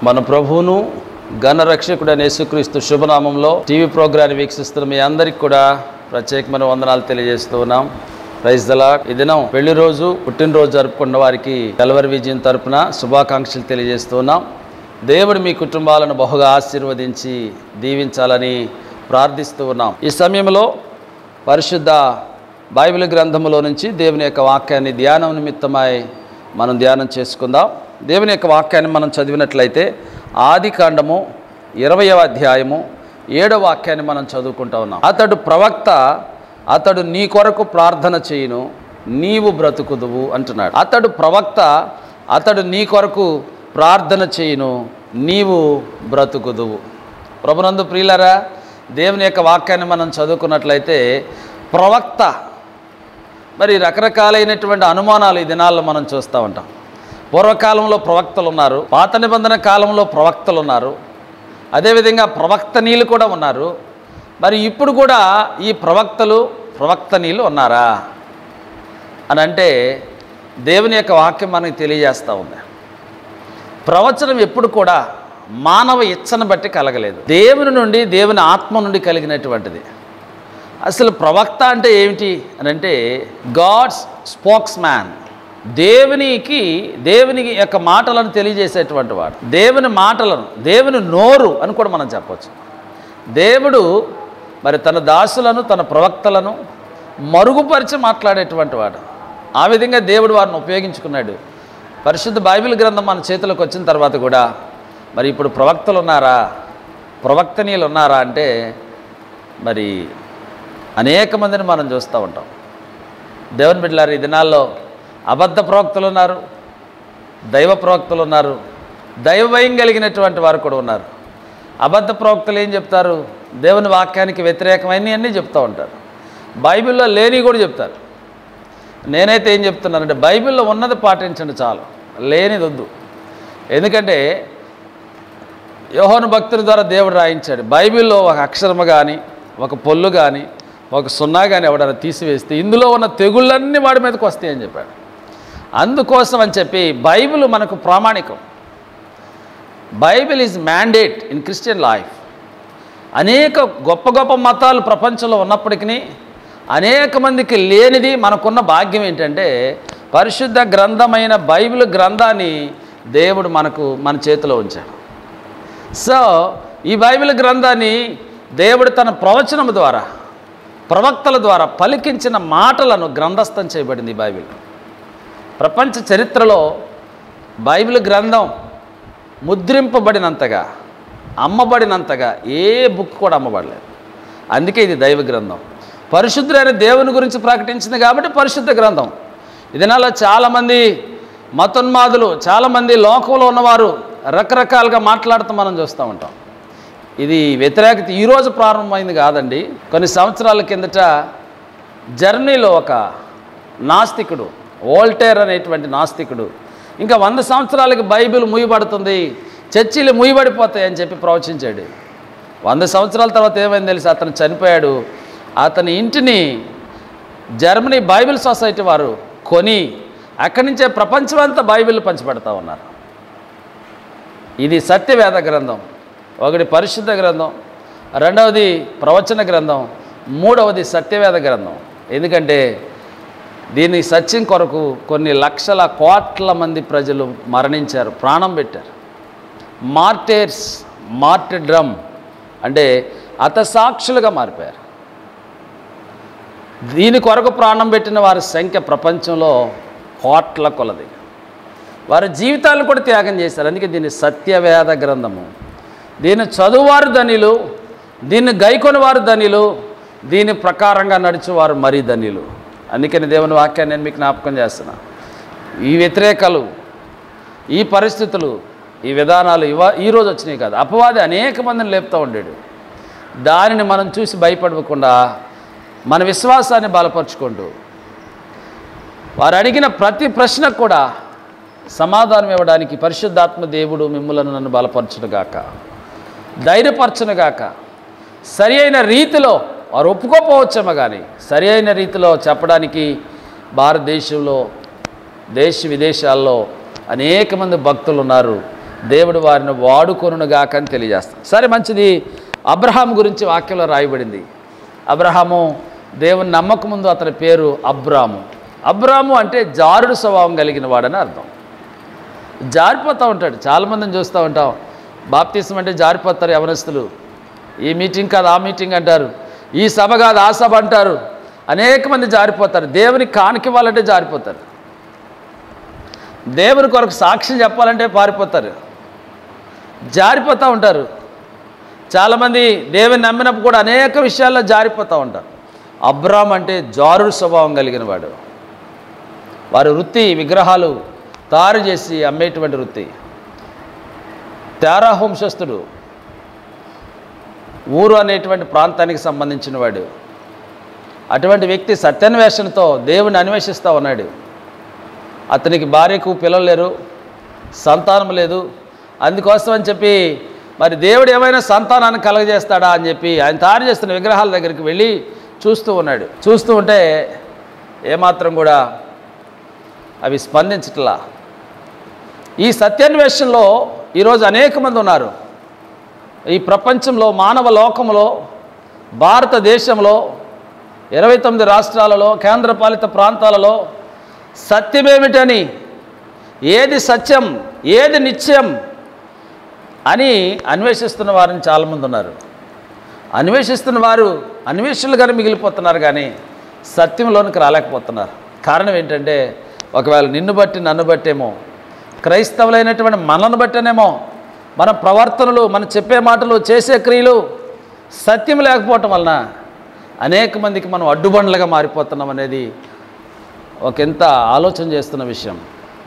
మన ప్రభువును ఘన రక్షకుడైన యేసుక్రీస్తు శుభనామంలో టీవీ ప్రోగ్రాన్ని వీక్షిస్తున్న మీ అందరికి కూడా ప్రత్యేకమైన వందనాలు తెలియజేస్తూ ఉన్నాం ప్రైజ్ దలా ఈ దినం పెళ్లి రోజు పుట్టినరోజు జరుపుకున్న వారికి కలవరి విజయం తరపున శుభాకాంక్షలు తెలియజేస్తూ ఉన్నాం దేవుడు మీ కుటుంబాలను బహుగా ఆశీర్వదించి దీవించాలని ప్రార్థిస్తూ ఉన్నాం ఈ సమయంలో పరిశుద్ధ బైబిల్ గ్రంథములో నుంచి దేవుని యొక్క వాక్యాన్ని ధ్యానం నిమిత్తమై మనం ధ్యానం చేసుకుందాం దేవుని యొక్క వాక్యాన్ని మనం చదివినట్లయితే ఆది కాండము ఇరవయవ అధ్యాయము ఏడవ వాక్యాన్ని మనం చదువుకుంటా ఉన్నాం అతడు ప్రవక్త అతడు నీ కొరకు ప్రార్థన చేయును నీవు బ్రతుకుదువు అంటున్నాడు అతడు ప్రవక్త అతడు నీ కొరకు ప్రార్థన చేయును నీవు బ్రతుకుదువు ప్రభునందు ప్రియులరా దేవుని యొక్క వాక్యాన్ని మనం చదువుకున్నట్లయితే ప్రవక్త మరి రకరకాలైనటువంటి అనుమానాలు ఈ దినాల్లో మనం చూస్తూ ఉంటాం పూర్వకాలంలో ప్రవక్తలు ఉన్నారు పాత నిబంధన కాలంలో ప్రవక్తలు ఉన్నారు అదేవిధంగా ప్రవక్తనీయులు కూడా ఉన్నారు మరి ఇప్పుడు కూడా ఈ ప్రవక్తలు ప్రవక్తనీయులు ఉన్నారా అని అంటే దేవుని యొక్క వాక్యం మనకి తెలియజేస్తూ ఉంది ప్రవచనం ఎప్పుడు కూడా మానవ ఇచ్చను బట్టి కలగలేదు దేవుని నుండి దేవుని ఆత్మ నుండి కలిగినటువంటిది అసలు ప్రవక్త అంటే ఏమిటి అని అంటే గాడ్స్ స్పోక్స్ మ్యాన్ దేవునికి దేవుని యొక్క మాటలను తెలియజేసేటువంటి వాడు దేవుని మాటలను దేవుని నోరు అని కూడా మనం చెప్పవచ్చు దేవుడు మరి తన దాసులను తన ప్రవక్తలను మరుగుపరిచి మాట్లాడేటువంటి వాడు ఆ విధంగా దేవుడు వారిని ఉపయోగించుకున్నాడు పరిశుద్ధ బైబిల్ గ్రంథం మన చేతిలోకి వచ్చిన తర్వాత కూడా మరి ఇప్పుడు ప్రవక్తలు ఉన్నారా ప్రవక్తనీయులు ఉన్నారా అంటే మరి అనేక మందిని మనం చూస్తూ ఉంటాం దేవుని బిడ్డలారు ఈ దినాల్లో అబద్ధ ప్రవక్తలు ఉన్నారు దైవ ప్రవక్తలు ఉన్నారు దైవ భయం కలిగినటువంటి వారు కూడా ఉన్నారు అబద్ధ ప్రవక్తలు ఏం చెప్తారు దేవుని వాక్యానికి వ్యతిరేకమైన అన్నీ చెప్తూ ఉంటారు బైబిల్లో లేని కూడా చెప్తారు నేనైతే ఏం చెప్తున్నానంటే బైబిల్లో ఉన్నది పాటించండి చాలు లేనిది వద్దు ఎందుకంటే యోహోను భక్తుల ద్వారా దేవుడు రాయించాడు బైబిల్లో ఒక అక్షరము కానీ ఒక పొల్లు కానీ ఒక సున్నా కానీ ఎవడైనా తీసివేస్తే ఇందులో ఉన్న తెగుళ్ళన్నీ వాడి మీదకి వస్తాయని చెప్పాడు అందుకోసం అని చెప్పి బైబిల్ మనకు ప్రామాణికం Bible is mandate in Christian life అనేక గొప్ప గొప్ప మతాలు ప్రపంచంలో ఉన్నప్పటికీ అనేక మందికి లేనిది మనకున్న భాగ్యం ఏంటంటే పరిశుద్ధ గ్రంథమైన బైబిల్ గ్రంథాన్ని దేవుడు మనకు మన చేతిలో ఉంచాడు సో ఈ బైబిల్ గ్రంథాన్ని దేవుడు తన ప్రవచనం ద్వారా ప్రవక్తల ద్వారా పలికించిన మాటలను గ్రంథస్థం చేయబడింది ఈ బైబిల్ ప్రపంచ చరిత్రలో బైబిల్ గ్రంథం ముద్రింపబడినంతగా అమ్మబడినంతగా ఏ బుక్ కూడా అమ్మబడలేదు అందుకే ఇది దైవ గ్రంథం పరిశుద్ధులైన దేవుని గురించి ప్రకటించింది కాబట్టి పరిశుద్ధ గ్రంథం ఇదినాలో చాలామంది మతోన్మాదులు చాలామంది లోకంలో ఉన్నవారు రకరకాలుగా మాట్లాడుతూ మనం చూస్తూ ఉంటాం ఇది వ్యతిరేకత ఈరోజు ప్రారంభమైంది కాదండి కొన్ని సంవత్సరాల కిందట జర్మనీలో ఒక నాస్తికుడు వోల్టేర్ అనేటువంటి నాస్తికుడు ఇంకా వంద సంవత్సరాలకి బైబిల్ ముయ్యబడుతుంది చర్చిలు ముయ్యబడిపోతాయి అని చెప్పి ప్రవచించాడు వంద సంవత్సరాల తర్వాత ఏమైంది తెలిసి అతను చనిపోయాడు అతని ఇంటిని జర్మనీ బైబిల్ సొసైటీ వారు కొని అక్కడి నుంచే ప్రపంచమంతా బైబిల్ పంచిపెడతా ఉన్నారు ఇది సత్యవేద గ్రంథం ఒకటి పరిశుద్ధ గ్రంథం రెండవది ప్రవచన గ్రంథం మూడవది సత్యవేద గ్రంథం ఎందుకంటే దీని సత్యం కొరకు కొన్ని లక్షల కోట్ల మంది ప్రజలు మరణించారు ప్రాణం పెట్టారు మార్టేర్స్ మార్టెడ్రమ్ అంటే అతసాక్షులుగా మారిపోయారు దీని కొరకు ప్రాణం పెట్టిన వారి సంఖ్య ప్రపంచంలో కోట్ల కొలది వారి జీవితాలను కూడా త్యాగం చేశారు అందుకే దీన్ని సత్యవేద గ్రంథము దీన్ని చదువువారు ధనిలు దీన్ని గైకొని వారు ధనిలు దీని ప్రకారంగా నడిచేవారు మరీ ధనిలు అందుకని దేవుని వాక్యాన్ని నేను మీకు జ్ఞాపకం చేస్తున్నా ఈ వ్యతిరేకాలు ఈ పరిస్థితులు ఈ విధానాలు ఇవ ఈరోజు వచ్చినాయి కాదు అపవాది అనేక మందిని లేపుతూ ఉండాడు దానిని మనం చూసి భయపడకుండా మన విశ్వాసాన్ని బలపరుచుకుంటూ వారు అడిగిన ప్రతి ప్రశ్నకు కూడా సమాధానం ఇవ్వడానికి పరిశుద్ధాత్మ దేవుడు మిమ్మలను నన్ను బలపరచునుగాక ధైర్యపరచునుగాక సరి అయిన రీతిలో వారు ఒప్పుకోపోవచ్చేమో కానీ సరి అయిన రీతిలో చెప్పడానికి భారతదేశంలో దేశ విదేశాల్లో అనేక మంది భక్తులు ఉన్నారు దేవుడు వారిని వాడుకొనుగాక అని తెలియజేస్తాం సరే మంచిది అబ్రహాం గురించి వాక్యంలో రాయబడింది అబ్రహాము దేవుని నమ్మక ముందు అతని పేరు అబ్రాము అబ్రాము అంటే జారుడు స్వభావం కలిగిన వాడని అర్థం జారిపోతూ ఉంటాడు చాలామందిని చూస్తూ ఉంటాం బాప్తీసం అంటే జారిపోతారు యవనస్తులు ఈ మీటింగ్ కాదు ఆ మీటింగ్ అంటారు ఈ సభ కాదు ఆ సభ అంటారు అనేక మంది జారిపోతారు దేవునికి కానికివ్వాలంటే జారిపోతారు దేవుని కొరకు సాక్ష్యం చెప్పాలంటే పారిపోతారు జారిపోతూ ఉంటారు చాలామంది దేవుని నమ్మినప్పుడు కూడా అనేక విషయాల్లో జారిపోతూ ఉంటారు అబ్రామ్ అంటే జారుడు స్వభావం కలిగిన వాడు వారి వృత్తి విగ్రహాలు తయారు చేసి అమ్మేటువంటి వృత్తి తేరా వంశస్థుడు ఊరు అనేటువంటి ప్రాంతానికి సంబంధించిన వాడు అటువంటి వ్యక్తి సత్యాన్వేషణతో దేవుని అన్వేషిస్తూ ఉన్నాడు అతనికి భార్యకు పిల్లలు లేరు సంతానం లేదు అందుకోసం అని చెప్పి మరి దేవుడు ఏమైనా సంతానాన్ని కలగజేస్తాడా అని చెప్పి ఆయన తయారు చేస్తున్న విగ్రహాల దగ్గరికి వెళ్ళి చూస్తూ ఉన్నాడు చూస్తూ ఉంటే ఏమాత్రం కూడా అవి స్పందించట్లా ఈ సత్యాన్వేషణలో ఈరోజు అనేక మంది ఉన్నారు ఈ ప్రపంచంలో మానవ లోకంలో భారతదేశంలో ఇరవై తొమ్మిది రాష్ట్రాలలో కేంద్రపాలిత ప్రాంతాలలో సత్యమేమిటని ఏది సత్యం ఏది నిత్యం అని అన్వేషిస్తున్న వారిని చాలామంది ఉన్నారు అన్వేషిస్తున్న వారు అన్వేషణలుగానే మిగిలిపోతున్నారు కానీ సత్యంలోనికి రాలేకపోతున్నారు కారణం ఏంటంటే ఒకవేళ నిన్ను బట్టి నన్ను బట్టేమో క్రైస్తవులైనటువంటి మనల్ని బట్టేనేమో మన ప్రవర్తనలు మనం చెప్పే మాటలు చేసే క్రియలు సత్యం లేకపోవటం వలన అనేక మందికి మనం అడ్డుబండ్లుగా మారిపోతున్నాం అనేది ఒక ఎంత ఆలోచన చేస్తున్న విషయం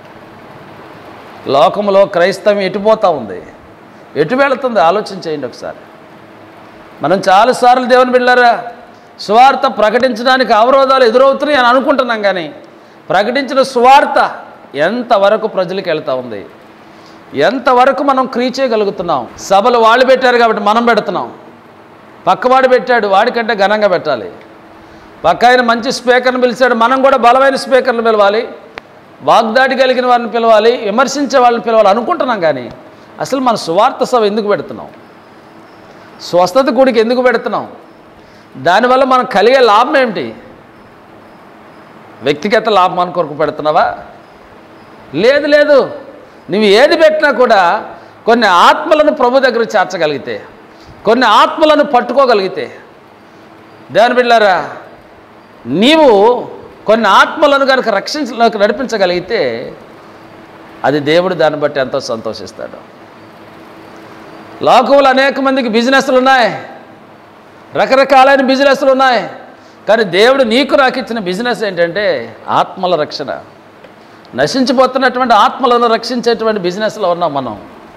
లోకంలో క్రైస్తవం ఎటుపోతూ ఉంది ఎటు వెళుతుంది ఆలోచన చేయండి ఒకసారి మనం చాలాసార్లు దేవుని బిళ్ళారా సువార్త ప్రకటించడానికి అవరోధాలు ఎదురవుతున్నాయి అని అనుకుంటున్నాం కానీ ప్రకటించిన సువార్త ఎంతవరకు ప్రజలకు వెళ్తూ ఉంది ఎంతవరకు మనం క్రియ చేయగలుగుతున్నాం సభలు వాళ్ళు పెట్టారు కాబట్టి మనం పెడుతున్నాం పక్కవాడు పెట్టాడు వాడికంటే ఘనంగా పెట్టాలి పక్క ఆయన మంచి స్పీకర్ని పిలిచాడు మనం కూడా బలమైన స్పీకర్ని పిలవాలి వాగ్దాటి కలిగిన వారిని పిలవాలి విమర్శించే వాళ్ళని పిలవాలి అనుకుంటున్నాం కానీ అసలు మన సువార్త సభ ఎందుకు పెడుతున్నాం స్వస్థత గుడికి ఎందుకు పెడుతున్నాం దానివల్ల మనకు కలిగే లాభం ఏమిటి వ్యక్తిగత లాభం అని కొరకు పెడుతున్నావా లేదు లేదు నువ్వు ఏది పెట్టినా కూడా కొన్ని ఆత్మలను ప్రభు దగ్గర చేర్చగలిగితే కొన్ని ఆత్మలను పట్టుకోగలిగితే దేవుని బిడ్డారా నీవు కొన్ని ఆత్మలను కనుక రక్షించలోకి నడిపించగలిగితే అది దేవుడు దాన్ని బట్టి ఎంతో సంతోషిస్తాడు లోకంలో అనేక మందికి బిజినెస్లు ఉన్నాయి రకరకాలైన బిజినెస్లు ఉన్నాయి కానీ దేవుడు నీకు నాకు ఇచ్చిన బిజినెస్ ఏంటంటే ఆత్మల రక్షణ నశించిపోతున్నటువంటి ఆత్మలను రక్షించేటువంటి బిజినెస్లో ఉన్నాం మనం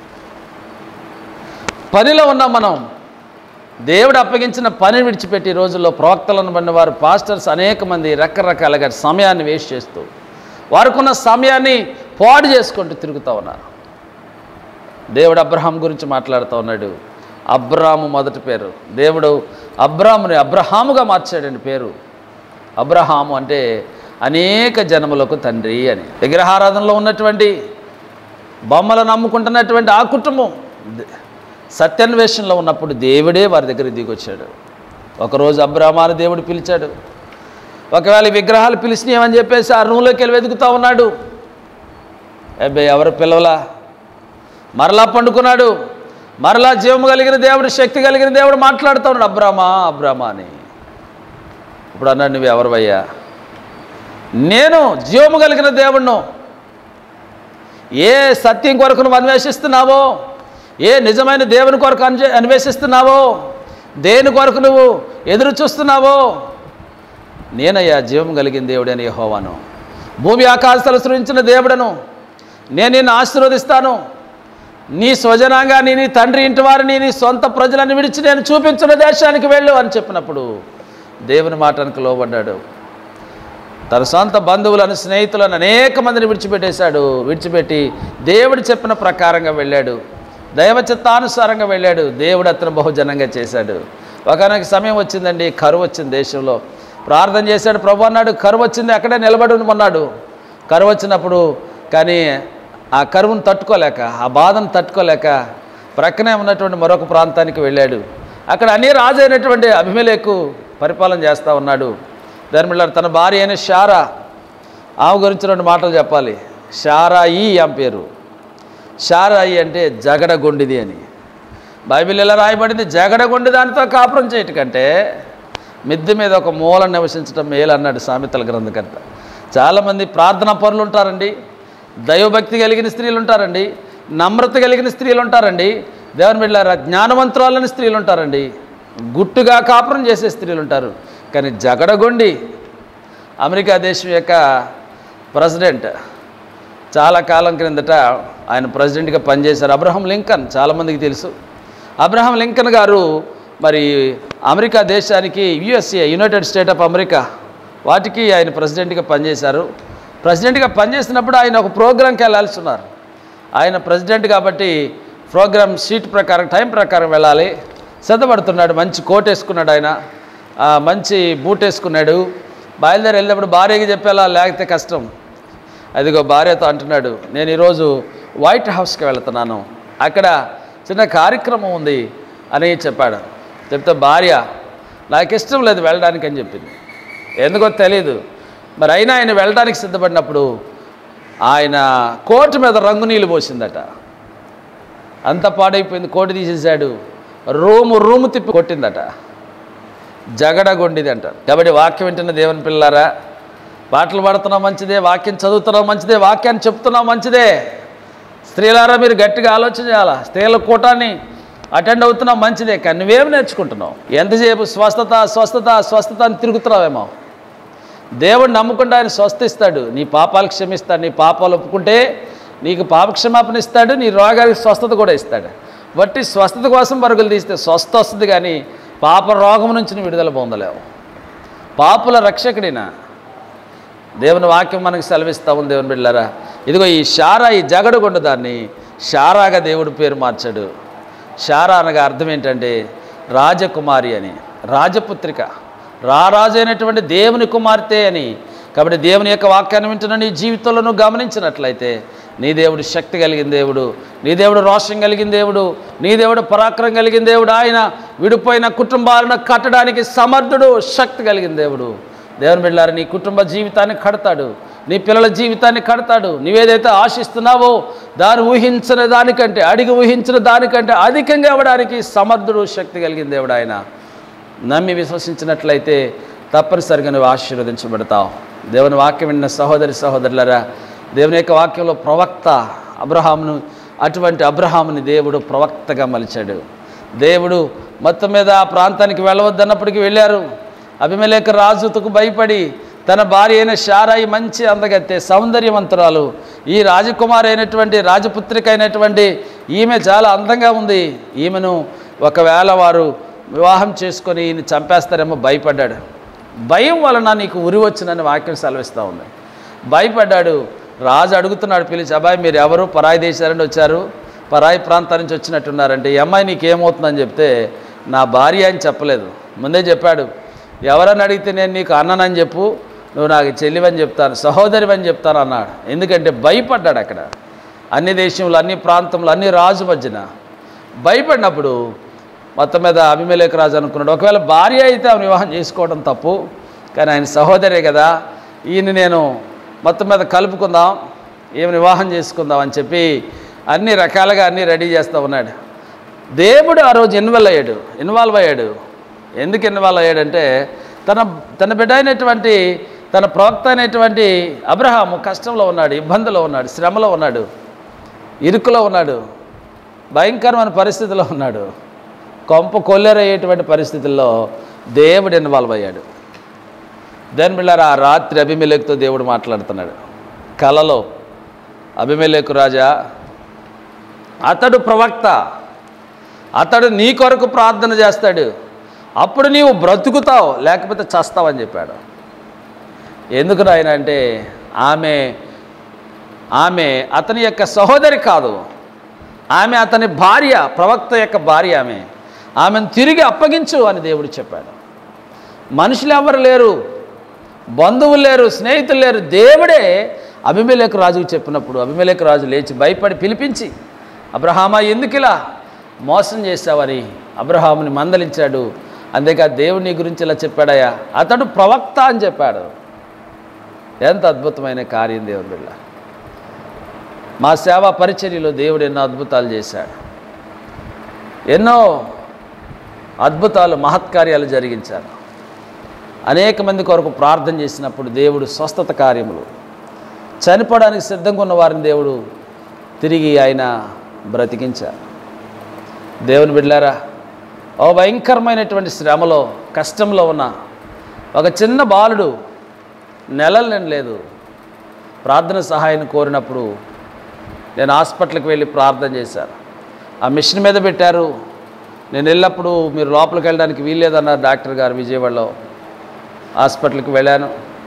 పనిలో ఉన్నాం మనం దేవుడు అప్పగించిన పని విడిచిపెట్టి ఈ రోజుల్లో ప్రవక్తలను పడిన వారు పాస్టర్స్ అనేక మంది రకరకాలుగా సమయాన్ని వేస్ట్ చేస్తూ వారికున్న సమయాన్ని పాడు చేసుకుంటూ తిరుగుతూ ఉన్నారు దేవుడు అబ్రహాం గురించి మాట్లాడుతూ ఉన్నాడు అబ్రాము మొదటి పేరు దేవుడు అబ్రాముని అబ్రహాముగా మార్చాడండి పేరు అబ్రహాము అంటే అనేక జనములకు తండ్రి అని విగ్రహారాధనలో ఉన్నటువంటి బొమ్మలను నమ్ముకుంటున్నటువంటి ఆ కుటుంబం ద- సత్యాన్వేషణలో ఉన్నప్పుడు దేవుడే వారి దగ్గర దిగొచ్చాడు ఒకరోజు అబ్రహమాను దేవుడు పిలిచాడు ఒకవేళ ఈ విగ్రహాలు పిలిచినాయమని చెప్పేసి ఆ రూమ్లోకి వెళ్ళి వెతుకుతూ ఉన్నాడు అబ్బాయి ఎవరు పిలవలా మరలా పండుకున్నాడు మరలా జీవము కలిగిన దేవుడు శక్తి కలిగిన దేవుడు మాట్లాడుతూ ఉన్నాడు అబ్రామా అబ్రామా అని ఇప్పుడు అన్నాడు నువ్వు ఎవరివయ్యా నేను జీవము కలిగిన దేవుణ్ణు ఏ సత్యం కొరకు నువ్వు అన్వేషిస్తున్నావో ఏ నిజమైన దేవుని కొరకు అన్వే అన్వేషిస్తున్నావో దేని కొరకు నువ్వు ఎదురు చూస్తున్నావో నేనయ్యా జీవం కలిగిన దేవుడు అని యెహోవాను భూమి ఆకాశాలు సృష్టించిన దేవుడను నేను నిన్ను ఆశీర్వదిస్తాను నీ స్వజనాంగాన్ని నీ తండ్రి ఇంటి వారిని నీ సొంత ప్రజలను విడిచి నేను చూపించిన దేశానికి వెళ్ళు అని చెప్పినప్పుడు దేవుని మాటనికి లోబడ్డాడు తన సొంత బంధువులను స్నేహితులను అనేక మందిని విడిచిపెట్టేశాడు విడిచిపెట్టి దేవుడు చెప్పిన ప్రకారంగా వెళ్ళాడు దైవ చిత్తానుసారంగా వెళ్ళాడు దేవుడు అతను బహుజనంగా చేశాడు ఒకనొక సమయం వచ్చిందండి కరువు వచ్చింది దేశంలో ప్రార్థన చేశాడు ప్రభు అన్నాడు కరువు వచ్చింది అక్కడే నిలబడి ఉండమన్నాడు కరువు వచ్చినప్పుడు కానీ ఆ కరువును తట్టుకోలేక ఆ బాధను తట్టుకోలేక ప్రక్కనే ఉన్నటువంటి మరొక ప్రాంతానికి వెళ్ళాడు అక్కడ అన్ని రాజు అయినటువంటి అభిమలేకు పరిపాలన చేస్తూ ఉన్నాడు ధర్మిళ్ళారు తన భార్య అయిన షారా ఆమె గురించి రెండు మాటలు చెప్పాలి షారాయి ఆమె పేరు షారాయి అంటే జగడగొండిది అని బైబిల్ ఎలా రాయబడింది జగడగొండి దానితో కాపురం చేయటం కంటే మిద్దె మీద ఒక మూల నివసించడం మేలు అన్నాడు సామెతల గ్రంథకర్త చాలామంది ప్రార్థనా పనులు ఉంటారండి దైవభక్తి కలిగిన స్త్రీలు ఉంటారండి నమ్రత కలిగిన స్త్రీలు ఉంటారండి దేవుని బిడ్డారా జ్ఞానవంతురాలని స్త్రీలు ఉంటారండి గుట్టుగా కాపురం చేసే స్త్రీలు ఉంటారు కానీ జగడగొండి అమెరికా దేశం యొక్క ప్రెసిడెంట్ చాలా కాలం క్రిందట ఆయన ప్రెసిడెంట్గా పనిచేశారు అబ్రహం లింకన్ చాలామందికి తెలుసు అబ్రహం లింకన్ గారు మరి అమెరికా దేశానికి USA united state of America వాటికి ఆయన ప్రెసిడెంట్గా పనిచేశారు ప్రెసిడెంట్గా పనిచేసినప్పుడు ఆయన ఒక ప్రోగ్రాంకి వెళ్ళాల్సి ఉన్నారు ఆయన ప్రెసిడెంట్ కాబట్టి ప్రోగ్రామ్ షీట్ ప్రకారం టైం ప్రకారం వెళ్ళాలి సిద్ధపడుతున్నాడు మంచి కోట్ వేసుకున్నాడు ఆయన ఆ, మంచి బూట్ వేసుకున్నాడు బయలుదేరి వెళ్ళినప్పుడు భార్యకి చెప్పేలా లేకపోతే కష్టం అదిగో భార్యతో అంటున్నాడు నేను ఈరోజు వైట్ హౌస్కి వెళ్తున్నాను అక్కడ చిన్న కార్యక్రమం ఉంది అని చెప్పాడు చెప్తే భార్య నాకు ఇష్టం లేదు వెళ్ళడానికి అని చెప్పింది ఎందుకో తెలియదు మరి అయినా ఆయన వెళ్ళడానికి సిద్ధపడినప్పుడు ఆయన కోటు మీద రంగు నీళ్ళు పోసిందట అంత పాడైపోయింది కోటు తీసేశాడు రూము రూము తిప్పి కొట్టిందట జగడగొండిది అంటారు కాబట్టి వాక్యం వింటున్న దేవుని పిల్లారా పాటలు పాడుతున్నాం మంచిదే వాక్యం చదువుతున్నాం మంచిదే వాక్యాన్ని చెప్తున్నాం మంచిదే స్త్రీలారా మీరు గట్టిగా ఆలోచన చేయాలా స్త్రీల కూటాన్ని అటెండ్ అవుతున్నాం మంచిదే కానీ నువ్వేం నేర్చుకుంటున్నావు ఎంతసేపు స్వస్థత స్వస్థత స్వస్థత అని తిరుగుతున్నావేమో దేవుడు నమ్ముకుంటే ఆయన స్వస్థ ఇస్తాడు నీ పాపాలు క్షమిస్తాడు నీ పాపాలు ఒప్పుకుంటే నీకు పాపక్షమాపణ ఇస్తాడు నీ రోగానికి స్వస్థత కూడా ఇస్తాడు బట్టి స్వస్థత కోసం పరుగులు తీస్తే స్వస్థ వస్తుంది కానీ పాప రోగం నుంచి నువ్వు విడుదల పొందలేవు పాపుల రక్షకుడినా దేవుని వాక్యం మనకు సెలవిస్తా ఉంది దేవుని బిడ్డారా ఇదిగో ఈ షారా ఈ జగడుగొండ దాన్ని షారాగా దేవుడు పేరు మార్చాడు షారా అనగా అర్థం ఏంటంటే రాజకుమారి అని రాజపుత్రిక రారాజు అయినటువంటి దేవుని కుమార్తె అని కాబట్టి దేవుని యొక్క వాక్యాన్ని వింటున్న నీ జీవితంలో నువ్వు గమనించినట్లయితే నీ దేవుడు శక్తి కలిగిన దేవుడు నీ దేవుడు రోషం కలిగిన దేవుడు నీ దేవుడు పరాక్రమం కలిగిన దేవుడు ఆయన విడిపోయిన కుటుంబాలను కట్టడానికి సమర్థుడు శక్తి కలిగిన దేవుడు దేవుని బిడ్డారు నీ కుటుంబ జీవితాన్ని కడతాడు నీ పిల్లల జీవితాన్ని కడతాడు నీవేదైతే ఆశిస్తున్నావో దాన్ని ఊహించిన దానికంటే అడిగి ఊహించిన దానికంటే అధికంగా ఇవ్వడానికి సమర్థుడు శక్తి కలిగిన దేవుడు ఆయన నమ్మి విశ్వసించినట్లయితే తప్పనిసరిగా నువ్వు ఆశీర్వదించబడతావు దేవుని వాక్యం విన్న సహోదరి సహోదరులరా దేవుని యొక్క వాక్యంలో ప్రవక్త అబ్రహామును అటువంటి అబ్రహాముని దేవుడు ప్రవక్తగా మలిచాడు దేవుడు మొత్తం మీద ఆ ప్రాంతానికి వెళ్ళవద్దన్నప్పటికీ వెళ్ళారు అభిమలేఖ రాజుతుకు భయపడి తన భార్య అయిన షారాయి మంచి అందగత్తె సౌందర్యవంతురాలు ఈ రాజకుమారి అయినటువంటి రాజపుత్రిక అయినటువంటి ఈమె చాలా అందంగా ఉంది ఈమెను ఒకవేళ వారు వివాహం చేసుకొని ఈయన చంపేస్తారేమో భయపడ్డాడు భయం వలన నీకు ఉరి వచ్చినని వాక్యం సెలవిస్తూ ఉంది భయపడ్డాడు రాజు అడుగుతున్నాడు పిలిచి అబ్బాయి మీరు ఎవరు పరాయి దేశాల నుండి వచ్చారు పరాయి ప్రాంతం నుంచి వచ్చినట్టున్నారంటే ఈ అమ్మాయి నీకేమవుతుందని చెప్తే నా భార్య అని చెప్పలేదు ముందే చెప్పాడు ఎవరని అడిగితే నేను నీకు అన్ననని చెప్పు నువ్వు నాకు చెల్లివని చెప్తాను సహోదరివని చెప్తాను అన్నాడు ఎందుకంటే భయపడ్డాడు అక్కడ అన్ని దేశంలో అన్ని ప్రాంతంలో అన్ని రాజు మధ్యన భయపడినప్పుడు మొత్తం మీద అభిమలేఖ రాజు అనుకున్నాడు ఒకవేళ భార్య అయితే ఆమె వివాహం చేసుకోవడం తప్పు కానీ ఆయన సహోదరే కదా ఈయన నేను మొత్తం మీద కలుపుకుందాం ఈమె వివాహం చేసుకుందాం అని చెప్పి అన్ని రకాలుగా అన్నీ రెడీ చేస్తూ ఉన్నాడు దేవుడు ఆ రోజు ఇన్వాల్వ్ అయ్యాడు ఇన్వాల్వ్ అయ్యాడు ఎందుకు ఇన్వాల్వ్ అయ్యాడంటే తన తన బిడ్డ అయినటువంటి తన ప్రవక్త అయినటువంటి అబ్రహాము కష్టంలో ఉన్నాడు ఇబ్బందిలో ఉన్నాడు శ్రమలో ఉన్నాడు ఇరుకులో ఉన్నాడు భయంకరమైన పరిస్థితిలో ఉన్నాడు కొంప కొల్లేరయ్యేటువంటి పరిస్థితుల్లో దేవుడు ఇన్వాల్వ్ అయ్యాడు దాని బిళ్ళారా ఆ రాత్రి అభిమేలేకుతో దేవుడు మాట్లాడుతున్నాడు కలలో అభిమేలేకు రాజా అతడు ప్రవక్త అతడు నీ కొరకు ప్రార్థన చేస్తాడు అప్పుడు నీవు బ్రతుకుతావు లేకపోతే చస్తావని చెప్పాడు ఎందుకు నాయన అంటే ఆమె ఆమె అతని యొక్క సహోదరి కాదు ఆమె అతని భార్య ప్రవక్త యొక్క భార్య ఆమె ఆమెను తిరిగి అప్పగించు అని దేవుడు చెప్పాడు మనుషులు ఎవరు లేరు బంధువులు లేరు స్నేహితులు లేరు దేవుడే అభిమేలేకు రాజుకు చెప్పినప్పుడు అభిమేలేకు రాజు లేచి భయపడి పిలిపించి అబ్రహామా ఎందుకు ఇలా మోసం చేశావని అబ్రహాముని మందలించాడు అంతేకా దేవుని గురించి ఇలా చెప్పాడయ్యా అతడు ప్రవక్త అని చెప్పాడు ఎంత అద్భుతమైన కార్యం దేవుని బిళ్ళ మా సేవా పరిచర్యలో దేవుడు ఎన్నో అద్భుతాలు చేశాడు ఎన్నో అద్భుతాలు మహత్కార్యాలు జరిగించారు అనేక మంది కొరకు ప్రార్థన చేసినప్పుడు దేవుడు స్వస్థత కార్యములు చనిపోవడానికి సిద్ధంగా ఉన్న వారిని దేవుడు తిరిగి ఆయన బ్రతికించారు దేవుని బిడ్డారా ఓ భయంకరమైనటువంటి శ్రమలో కష్టంలో ఉన్న ఒక చిన్న బాలుడు నెలలు నేను లేదు ప్రార్థన సహాయం కోరినప్పుడు నేను హాస్పిటల్కి వెళ్ళి ప్రార్థన చేశాను ఆ మిషన్ మీద పెట్టారు నేను వెళ్ళినప్పుడు మీరు లోపలికి వెళ్ళడానికి వీల్లేదన్నారు డాక్టర్ గారు విజయవాడలో హాస్పిటల్కి వెళ్ళాను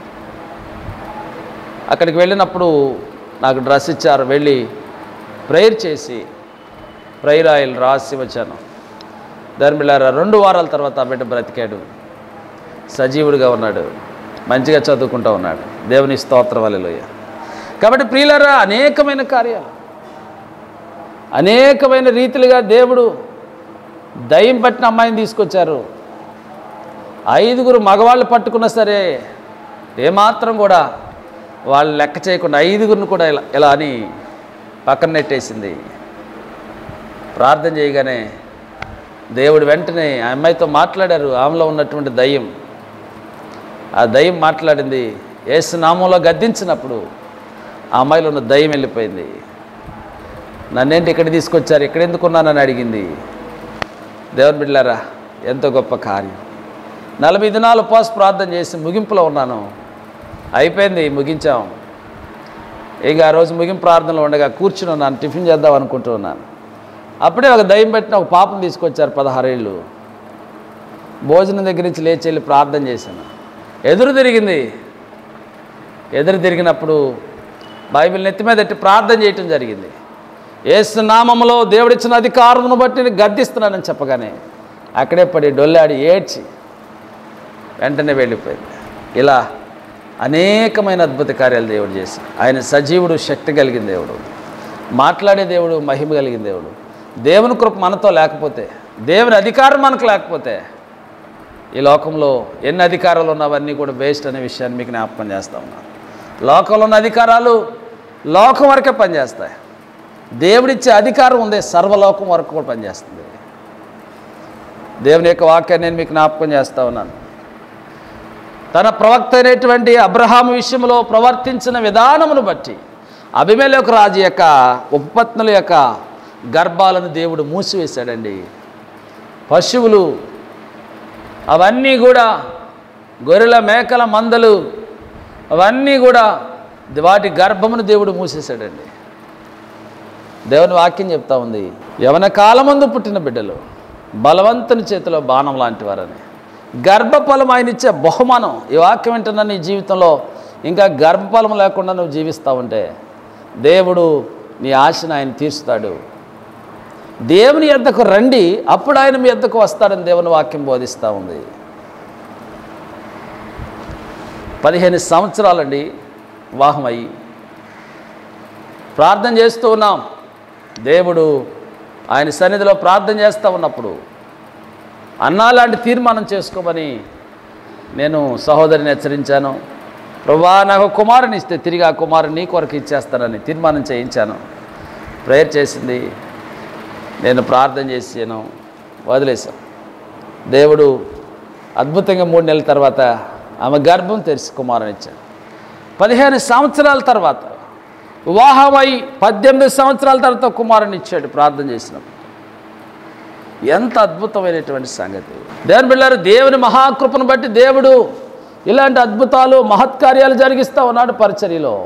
అక్కడికి వెళ్ళినప్పుడు నాకు డ్రెస్ ఇచ్చారు వెళ్ళి ప్రేయర్ చేసి ప్రేయర్ ఆయిల్ రాసి వచ్చాను దాని బిళ్ళారా రెండు వారాల తర్వాత ఆ బిడ్డ బ్రతికాడు సజీవుడిగా ఉన్నాడు మంచిగా చదువుకుంటూ ఉన్నాడు దేవుని స్తోత్ర వలలోయ కాబట్టి ప్రియులరా అనేకమైన కార్యాలు అనేకమైన రీతిలుగా దేవుడు దయ్యం పట్టిన అమ్మాయిని తీసుకొచ్చారు ఐదుగురు మగవాళ్ళు పట్టుకున్నా సరే ఏమాత్రం కూడా వాళ్ళు లెక్క చేయకుండా ఐదుగురిని కూడా ఇలా ఇలా అని పక్కన నెట్టేసింది ప్రార్థన చేయగానే దేవుడు వెంటనే ఆ అమ్మాయితో మాట్లాడారు ఆమెలో ఉన్నటువంటి దయ్యం ఆ దయ్యం మాట్లాడింది ఏసు నామంలో గద్దించినప్పుడు ఆ అమ్మాయిలో ఉన్న దయ్యం వెళ్ళిపోయింది నన్నేంటి ఇక్కడ తీసుకొచ్చారు ఇక్కడ ఎందుకున్నానని అడిగింది దేవుని బిడ్డారా ఎంతో గొప్ప కార్యం నలభై దినాలు ఉపవాస ప్రార్థన చేసి ముగింపులో ఉన్నాను అయిపోయింది ముగించాం ఇక ఆ రోజు ముగింపు ప్రార్థనలో ఉండగా కూర్చుని ఉన్నాను టిఫిన్ చేద్దాం అనుకుంటూ ఉన్నాను అప్పుడే ఒక దయ్యం పెట్టిన ఒక పాపం తీసుకొచ్చారు పదహారేళ్ళు భోజనం దగ్గర నుంచి లేచి వెళ్ళి ప్రార్థన చేశాను ఎదురు తిరిగింది ఎదురు తిరిగినప్పుడు బైబిల్ నెత్తి మీద ఎట్టి ప్రార్థన చేయటం జరిగింది ఏసు నామములో దేవుడిచ్చిన అధికారమును బట్టి నేను గద్దిస్తున్నానని చెప్పగానే అక్కడే పడి డొల్లాడి ఏడ్చి వెంటనే వెళ్ళిపోయింది ఇలా అనేకమైన అద్భుత కార్యాలు దేవుడు చేసి ఆయన సజీవుడు శక్తి కలిగిన దేవుడు మాట్లాడే దేవుడు మహిమ కలిగిన దేవుడు దేవుని కృప మనతో లేకపోతే దేవుని అధికారం మనకు లేకపోతే ఈ లోకంలో ఎన్ని అధికారాలు ఉన్నవన్నీ కూడా వేస్ట్ అనే విషయాన్ని మీకు జ్ఞాపకం చేస్తా ఉన్నాను లోకంలో ఉన్న అధికారాలు లోకం వరకే పనిచేస్తాయి దేవుడిచ్చే అధికారం ఉంది సర్వలోకం వరకు కూడా పనిచేస్తుంది దేవుని యొక్క వాక్యాన్ని నేను మీకు జ్ఞాపకం చేస్తా ఉన్నాను తన ప్రవక్త అయినటువంటి అబ్రహాము విషయంలో ప్రవర్తించిన విధానమును బట్టి అభిమేలకు రాజు యొక్క ఉపపత్నుల యొక్క గర్భాలను దేవుడు మూసివేశాడండి పశువులు అవన్నీ కూడా గొర్రెల మేకల మందలు అవన్నీ కూడా వాటి గర్భమును దేవుడు మూసేశాడండి దేవుని వాక్యం చెప్తా ఉంది యవన కాలమందు పుట్టిన బిడ్డలు బలవంతుని చేతిలో బాణం లాంటి వారని గర్భఫలం ఆయన ఇచ్చే బహుమానం ఈ వాక్యం వింటున్న నీ జీవితంలో ఇంకా గర్భఫలం లేకుండా నువ్వు జీవిస్తూ ఉంటే దేవుడు నీ ఆశను ఆయన తీరుస్తాడు దేవుని యొద్దకు రండి అప్పుడు ఆయన మీ యొద్దకు వస్తాడని దేవుని వాక్యం బోధిస్తూ ఉంది పదిహేను సంవత్సరాలండి వివాహం అయ్యి ప్రార్థన చేస్తూ ఉన్నాం దేవుడు ఆయన సన్నిధిలో ప్రార్థన చేస్తూ ఉన్నప్పుడు అన్నా లాంటి తీర్మానం చేసుకోమని నేను సహోదరిని హెచ్చరించాను ప్రభా నాకు కుమారుని ఇస్తే తిరిగి ఆ కుమారుని నీ కొరకు ఇచ్చేస్తానని తీర్మానం చేయించాను ప్రేయర్ చేసింది నేను ప్రార్థన చేసాను వదిలేశాను దేవుడు అద్భుతంగా మూడు నెలల తర్వాత ఆమె గర్భం తెరిచి కుమారుని ఇచ్చాను పదిహేను సంవత్సరాల తర్వాత వివాహమై పద్దెనిమిది సంవత్సరాల తర్వాత కుమారుని ఇచ్చాడు ప్రార్థన చేసినప్పుడు ఎంత అద్భుతమైనటువంటి సంగతి దేవుని బిళ్ళారు దేవుని మహాకృపను బట్టి దేవుడు ఇలాంటి అద్భుతాలు మహత్కార్యాలు జరిగిస్తూ ఉన్నాడు పరిచర్యలో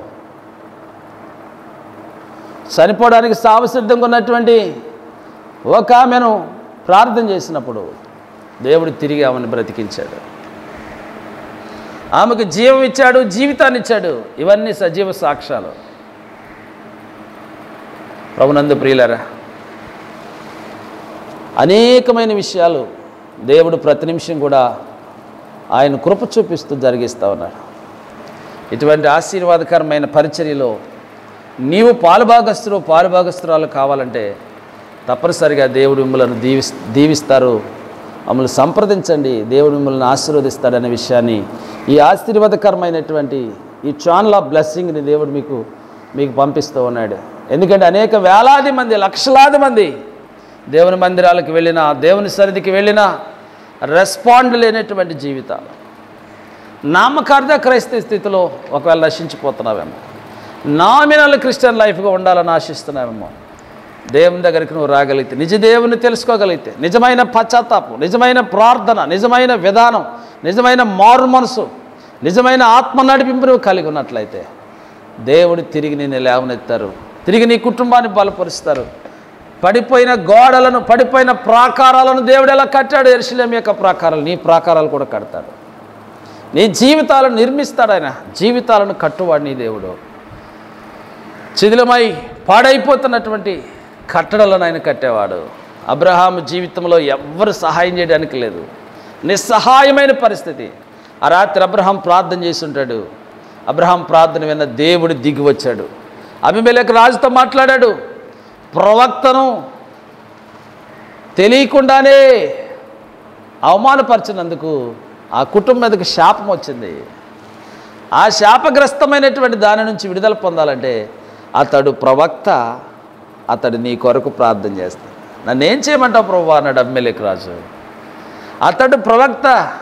చనిపోవడానికి సావసిద్ధంగా ఉన్నటువంటి ఒక ఆమెను ప్రార్థన చేసినప్పుడు దేవుడు తిరిగి ఆమెను బ్రతికించాడు ఆమెకు జీవం ఇచ్చాడు జీవితాన్ని ఇచ్చాడు ఇవన్నీ సజీవ సాక్ష్యాలు ప్రభునందు ప్రియులరా అనేకమైన విషయాలు దేవుడు ప్రతి నిమిషం కూడా ఆయన కృప చూపిస్తూ జరిగిస్తూ ఉన్నాడు ఇటువంటి ఆశీర్వాదకరమైన పరిచర్యలో నీవు పాలుభాగస్తులు పాలుభాగస్తురాలు కావాలంటే తప్పనిసరిగా దేవుడు మిమ్మల్ని దీవిస్ దీవిస్తారు మమ్మల్ని సంప్రదించండి దేవుడు మిమ్మల్ని ఆశీర్వదిస్తాడనే విషయాన్ని ఈ ఆశీర్వాదకరమైనటువంటి ఈ ఛానల్ ఆఫ్ బ్లెస్సింగ్ని దేవుడు మీకు మీకు పంపిస్తూ ఉన్నాడు ఎందుకంటే అనేక వేలాది మంది లక్షలాది మంది దేవుని మందిరాలకు వెళ్ళినా దేవుని సన్నిధికి వెళ్ళినా రెస్పాండ్ లేనటువంటి జీవితాలు నామకార్థ క్రైస్తవ స్థితిలో ఒకవేళ నశించిపోతున్నావేమో నామినల్ క్రిస్టియన్ లైఫ్గా ఉండాలని ఆశిస్తున్నావేమో దేవుని దగ్గరికి నువ్వు రాగలిగితే నిజ దేవుని తెలుసుకోగలిగితే నిజమైన పశ్చాత్తాపం నిజమైన ప్రార్థన నిజమైన విధానం నిజమైన మారు మనసు నిజమైన ఆత్మ నడిపింపు నువ్వు కలిగి ఉన్నట్లయితే దేవుడు తిరిగి నిన్ను లేవనెత్తారు తిరిగి నీ కుటుంబాన్ని బలపరుస్తారు పడిపోయిన గోడలను పడిపోయిన ప్రాకారాలను దేవుడు ఎలా కట్టాడు ఎరుసలేం యొక్క ప్రాకారాలు నీ ప్రాకారాలు కూడా కడతాడు నీ జీవితాలను నిర్మిస్తాడు ఆయన జీవితాలను కట్టువాడు నీ దేవుడు శిథిలమై పాడైపోతున్నటువంటి కట్టడలను ఆయన కట్టేవాడు అబ్రహాం జీవితంలో ఎవ్వరు సహాయం చేయడానికి లేదు నిస్సహాయమైన పరిస్థితి ఆ రాత్రి అబ్రహాం ప్రార్థన చేసి ఉంటాడు అబ్రహాం ప్రార్థన విన్న దేవుడు దిగి వచ్చాడు అభిమేలకు రాజుతో మాట్లాడాడు ప్రవక్తను తెలియకుండానే అవమానపరిచినందుకు ఆ కుటుంబం మీదకి శాపం వచ్చింది ఆ శాపగ్రస్తమైనటువంటి దాని నుంచి విడుదల పొందాలంటే అతడు ప్రవక్త అతడు నీ కొరకు ప్రార్థన చేస్తాడు నన్ను ఏం చేయమంటావు ప్రభు అన్నాడు అమ్మెలిక్ రాజు అతడు ప్రవక్త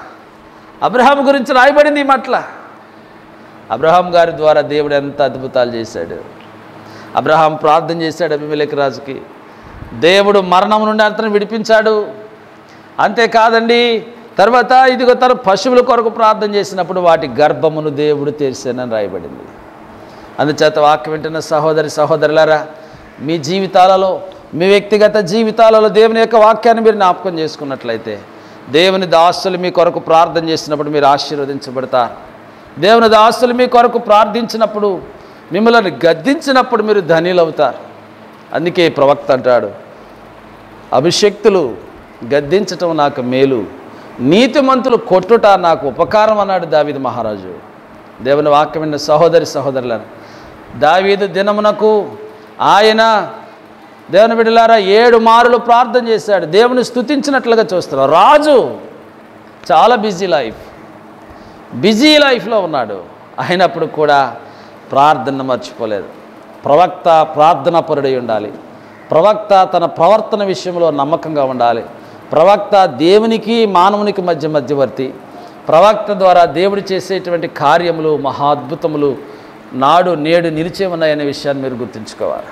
అబ్రహాం గురించి రాయబడింది ఈ మట్ల అబ్రహాం గారి ద్వారా దేవుడు ఎంత అద్భుతాలు చేశాడు అబ్రహాం ప్రార్థన చేశాడు అభిమేలక్ రాజుకి దేవుడు మరణం నుండి అతను విడిపించాడు అంతేకాదండి తర్వాత ఇదిగో తన పశువుల కొరకు ప్రార్థన చేసినప్పుడు వాటి గర్భమును దేవుడు తెరిచానని రాయబడింది అందుచేత వాక్యం వింటున్న సహోదరి సహోదరులారా మీ జీవితాలలో మీ వ్యక్తిగత జీవితాలలో దేవుని యొక్క వాక్యాన్ని మీరు జ్ఞాపకం చేసుకున్నట్లయితే దేవుని దాసులు మీ కొరకు ప్రార్థన చేసినప్పుడు మీరు ఆశీర్వదించబడతారు దేవుని దాసులు మీ కొరకు ప్రార్థించినప్పుడు మిమ్మల్ని గద్దించినప్పుడు మీరు ధనిలవుతారు అందుకే ప్రవక్త అంటాడు అభిషక్తులు గద్దించటం నాకు మేలు నీతిమంతులు కొట్టుట నాకు ఉపకారం అన్నాడు దావీదు మహారాజు దేవుని వాక్యం విన్న సహోదరి సహోదరులను దావీదు దినమునకు ఆయన దేవుని బిడ్డలారా ఏడు మారులు ప్రార్థన చేశాడు దేవుని స్తుతించినట్లుగా చూస్తున్నాడు రాజు చాలా బిజీ లైఫ్ బిజీ లైఫ్లో ఉన్నాడు అయినప్పుడు కూడా ప్రార్థన మర్చిపోలేదు ప్రవక్త ప్రార్థనా పరుడై ఉండాలి ప్రవక్త తన ప్రవర్తన విషయంలో నమ్మకంగా ఉండాలి ప్రవక్త దేవునికి మానవునికి మధ్య మధ్యవర్తి ప్రవక్త ద్వారా దేవుడు చేసేటువంటి కార్యములు మహా అద్భుతములు నాడు నేడు నిలిచే ఉన్నాయనే విషయాన్ని మీరు గుర్తుంచుకోవాలి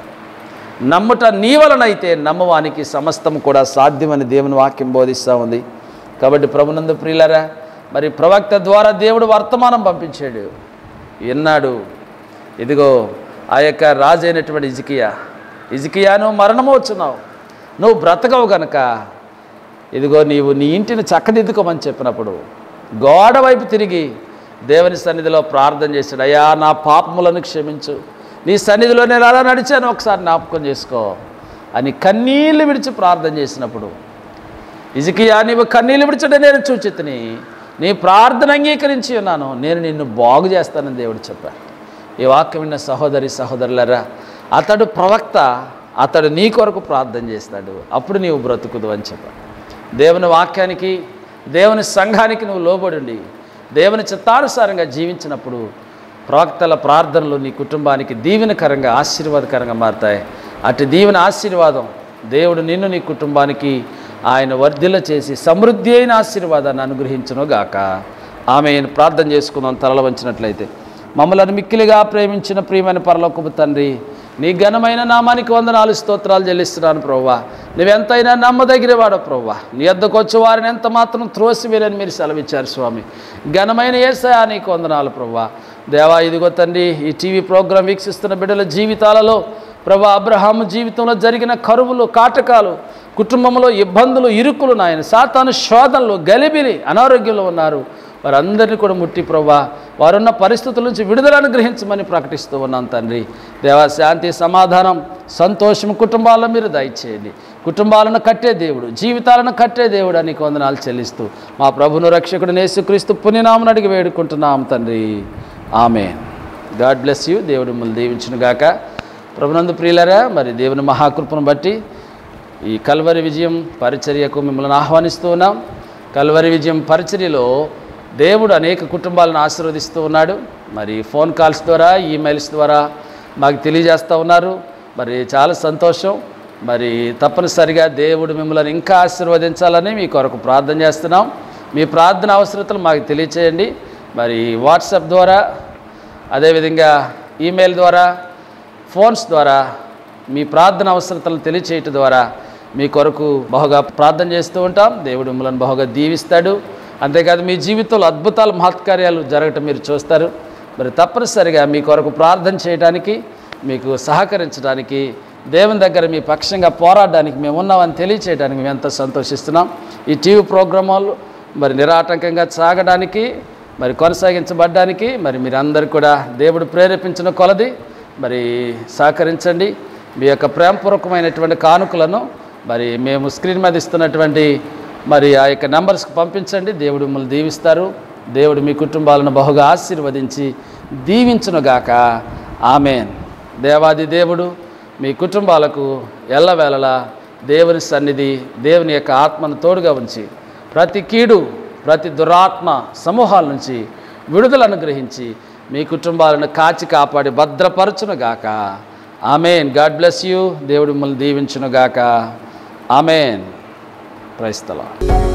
నమ్ముట నీ వలనైతే నమ్మవానికి సమస్తం కూడా సాధ్యమని దేవుని వాక్యం బోధిస్తూ ఉంది కాబట్టి ప్రభునందు ప్రియులరా మరి ప్రవక్త ద్వారా దేవుడు వర్తమానం పంపించాడు విన్నాడు ఇదిగో ఆ యొక్క రాజు అయినటువంటి ఇజికియా ఇజికియా నువ్వు మరణము వచ్చున్నావు నువ్వు బ్రతకవు గనక ఇదిగో నీవు నీ ఇంటిని చక్కదిద్దుకోమని చెప్పినప్పుడు గోడ వైపు తిరిగి దేవుని సన్నిధిలో ప్రార్థన చేశాడు అయ్యా నా పాపములను క్షమించు నీ సన్నిధిలో నేను అలా నడిచాను ఒకసారి జ్ఞాపకం చేసుకో అని కన్నీళ్ళు విడిచి ప్రార్థన చేసినప్పుడు ఇజికియా నీవు కన్నీళ్ళు విడిచడే నేను చూచితిని నీ ప్రార్థన అంగీకరించి ఉన్నాను నేను నిన్ను బాగు చేస్తానని దేవుడు చెప్పాడు ఈ వాక్యం విన్న సహోదరి సహోదరులరా అతడు ప్రవక్త అతడు నీ కొరకు ప్రార్థన చేస్తాడు అప్పుడు నీవు బ్రతుకుదు అని చెప్పాడు దేవుని వాక్యానికి దేవుని సంఘానికి నువ్వు లోబడి దేవుని చిత్తానుసారంగా జీవించినప్పుడు ప్రవక్తల ప్రార్థనలు నీ కుటుంబానికి దీవెనకరంగా ఆశీర్వాదకరంగా మారుతాయి అటు దీవెన ఆశీర్వాదం దేవుడు నిన్ను నీ కుటుంబానికి ఆయన వర్ధిల్ల చేసి సమృద్ధి అయిన ఆశీర్వాదాన్ని అనుగ్రహించును గాక ఆమె ప్రార్థన చేసుకుందాం తలల వంచినట్లయితే మమ్మల్ని మిక్కిలిగా ప్రేమించిన ప్రియమైన పరలోకపు తండ్రి నీ ఘనమైన నామానికి వందనాలు స్తోత్రాలు చెల్లిస్తున్నాను ప్రవ్వా నువ్వెంతైనా నమ్మదగినవాడు ప్రవ్వా నీ వద్దకు వచ్చే వారిని ఎంత మాత్రం త్రోసివేరని మీరు సెలవిచ్చారు స్వామి ఘనమైన ఏసయా నీకు వందనాలు ప్రవ్వా దేవా ఇదిగో తండ్రి ఈ టీవీ ప్రోగ్రాం వీక్షిస్తున్న బిడ్డల జీవితాలలో ప్రభా అబ్రహాము జీవితంలో జరిగిన కరువులు కాటకాలు కుటుంబంలో ఇబ్బందులు ఇరుకులు నాయన సాతాను శోధనలు గలిబిలి అనారోగ్యంలో ఉన్నారు వారందరినీ కూడా ముట్టి ప్రభా వారున్న పరిస్థితుల నుంచి విడుదల అనుగ్రహించమని ప్రకటిస్తూ ఉన్నాను తండ్రి దేవా శాంతి సమాధానం సంతోషం కుటుంబాల్లో మీరు దయచేయండి కుటుంబాలను కట్టే దేవుడు జీవితాలను కట్టే దేవుడు అని వందనాలు చెల్లిస్తూ మా ప్రభును రక్షకుడు నేసుక్రీస్తు పుణ్యనామను అడిగి వేడుకుంటున్నాం తండ్రి ఆమె గాడ్ బ్లెస్ యూ దేవుడు మిమ్మల్ని దీవించును గాక ప్రభునందు ప్రియులరా మరి దేవుని మహాకృపను బట్టి ఈ కల్వరి విజయం పరిచర్యకు మిమ్మల్ని ఆహ్వానిస్తూ ఉన్నాం కల్వరి విజయం పరిచర్యలో దేవుడు అనేక కుటుంబాలను ఆశీర్వదిస్తూ ఉన్నాడు మరి ఫోన్ కాల్స్ ద్వారా ఈమెయిల్స్ ద్వారా మాకు తెలియజేస్తూ ఉన్నారు మరి చాలా సంతోషం మరి తప్పనిసరిగా దేవుడు మిమ్మల్ని ఇంకా ఆశీర్వదించాలని మీ కొరకు ప్రార్థన చేస్తున్నాం మీ ప్రార్థన అవసరతలు మాకు తెలియచేయండి మరి వాట్సాప్ ద్వారా అదేవిధంగా ఈమెయిల్ ద్వారా ఫోన్స్ ద్వారా మీ ప్రార్థన అవసరతలను తెలియచేయటం ద్వారా మీ కొరకు బహుగా ప్రార్థన చేస్తూ ఉంటాం దేవుడు మిమ్మల్ని బహుగా దీవిస్తాడు అంతేకాదు మీ జీవితంలో అద్భుతాలు మహత్కార్యాలు జరగటం మీరు చూస్తారు మరి తప్పనిసరిగా మీ కొరకు ప్రార్థన చేయడానికి మీకు సహకరించడానికి దేవుని దగ్గర మీ పక్షంగా పోరాడడానికి మేము ఉన్నామని తెలియచేయడానికి మేము ఎంతో సంతోషిస్తున్నాం ఈ టీవీ ప్రోగ్రామాలు మరి నిరాటంకంగా సాగడానికి మరి కొనసాగించబడ్డానికి మరి మీరందరూ కూడా దేవుడు ప్రేరేపించిన కొలది మరి సహకరించండి మీ యొక్క ప్రేమపూర్వకమైనటువంటి కానుకలను మరి మేము స్క్రీన్ మీద ఇస్తున్నటువంటి మరి ఆ యొక్క నెంబర్స్కి పంపించండి దేవుడు మిమ్మల్ని దీవిస్తారు దేవుడు మీ కుటుంబాలను బహుగా ఆశీర్వదించి దీవించునుగాక ఆమెన్ దేవాది దేవుడు మీ కుటుంబాలకు ఎల్లవేళలా దేవుని సన్నిధి దేవుని యొక్క ఆత్మను తోడుగా ఉంచి ప్రతి కీడు ప్రతి దురాత్మ సమూహాల నుంచి విడుదల అనుగ్రహించి మీ కుటుంబాలను కాచి కాపాడి భద్రపరచునుగాక ఆమెన్ గాడ్ బ్లెస్ యూ దేవుడు మిమ్మల్ని దీవించునుగాక ఆమెన్ క్రైస్తల